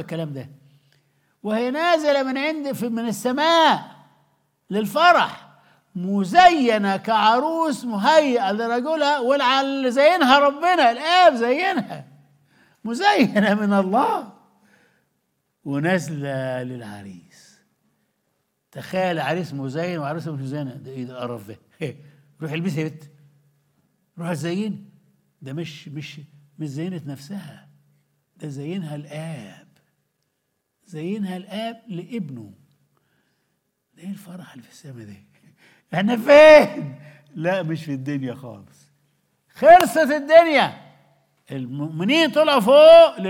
الكلام ده وهي نازلة من عند في من السماء للفرح مزينة كعروس مهيئة لرجلها واللي زينها ربنا الآب زينها مزينة من الله ونازلة للعريس تخيل عريس مزين وعروسة مش مزينة ده ايه ده القرف ده روح البسي يا بنت روح زين ده مش مش مش زينت نفسها ده زينها الآب زينها الآب لابنه ده ايه الفرح اللي في السماء ده احنا فين لا مش في الدنيا خالص خلصت الدنيا المؤمنين طلعوا فوق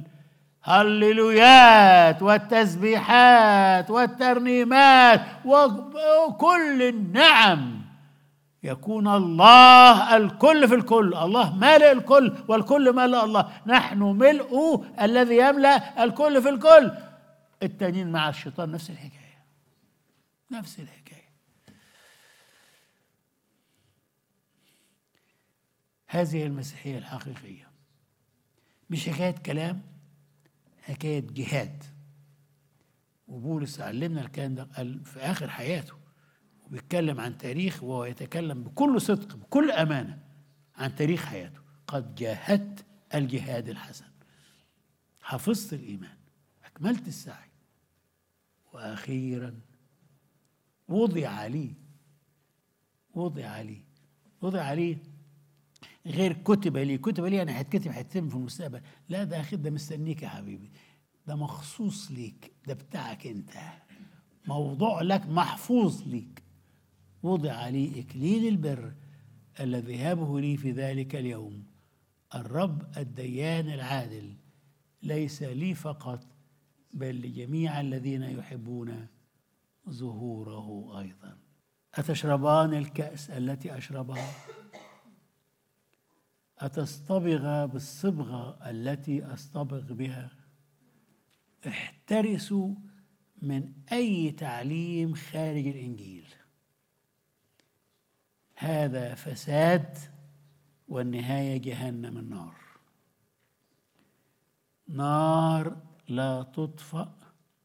للهللويات والتسبيحات والترنيمات وكل النعم يكون الله الكل في الكل الله مالئ الكل والكل مالئ الله نحن ملء الذي يملا الكل في الكل التانيين مع الشيطان نفس الحكايه نفس الحكايه هذه المسيحيه الحقيقيه مش حكايه كلام حكايه جهاد وبولس علمنا الكلام ده في اخر حياته وبيتكلم عن تاريخ وهو يتكلم بكل صدق بكل امانه عن تاريخ حياته قد جاهدت الجهاد الحسن حفظت الايمان اكملت السعي واخيرا وضع لي وضع لي وضع لي غير كتب لي كتب لي انا هتكتب هيتم في المستقبل لا ده اخي ده مستنيك يا حبيبي ده مخصوص ليك ده بتاعك انت موضوع لك محفوظ ليك وضع لي اكليل البر الذي هبه لي في ذلك اليوم الرب الديان العادل ليس لي فقط بل لجميع الذين يحبون ظهوره ايضا اتشربان الكاس التي اشربها أتصطبغ بالصبغة التي أصطبغ بها احترسوا من أي تعليم خارج الإنجيل هذا فساد والنهاية جهنم النار نار لا تطفأ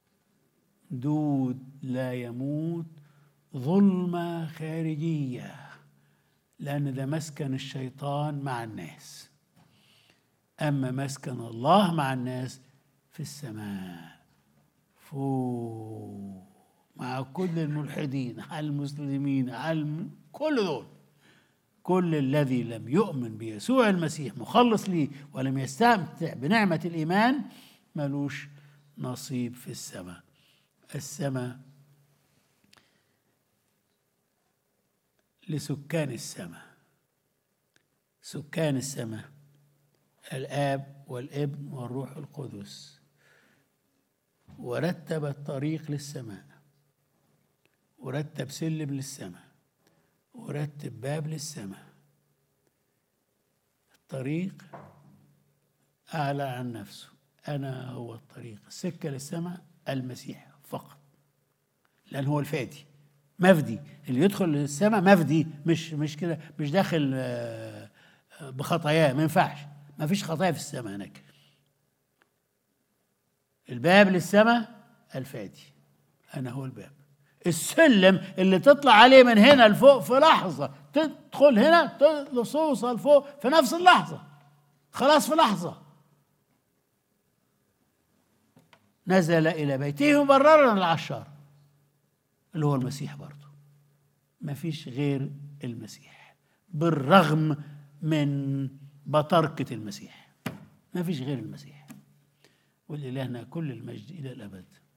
دود لا يموت ظلمة خارجيه لأن ده مسكن الشيطان مع الناس أما مسكن الله مع الناس في السماء فوق مع كل الملحدين على المسلمين على الم... كل دول كل الذي لم يؤمن بيسوع المسيح مخلص ليه ولم يستمتع بنعمة الإيمان ملوش نصيب في السماء السماء لسكان السماء سكان السماء الاب والابن والروح القدس ورتب الطريق للسماء ورتب سلم للسماء ورتب باب للسماء الطريق اعلى عن نفسه انا هو الطريق السكه للسماء المسيح فقط لان هو الفادي مفدي اللي يدخل السماء مفدي مش مش كده مش داخل بخطاياه ما ينفعش ما فيش خطايا في السماء هناك الباب للسماء الفادي انا هو الباب السلم اللي تطلع عليه من هنا لفوق في لحظه تدخل هنا توصل فوق في نفس اللحظه خلاص في لحظه نزل الى بيته مبررا العشار اللي هو المسيح برضه ما فيش غير المسيح بالرغم من بطركة المسيح ما فيش غير المسيح ولإلهنا كل المجد إلى الأبد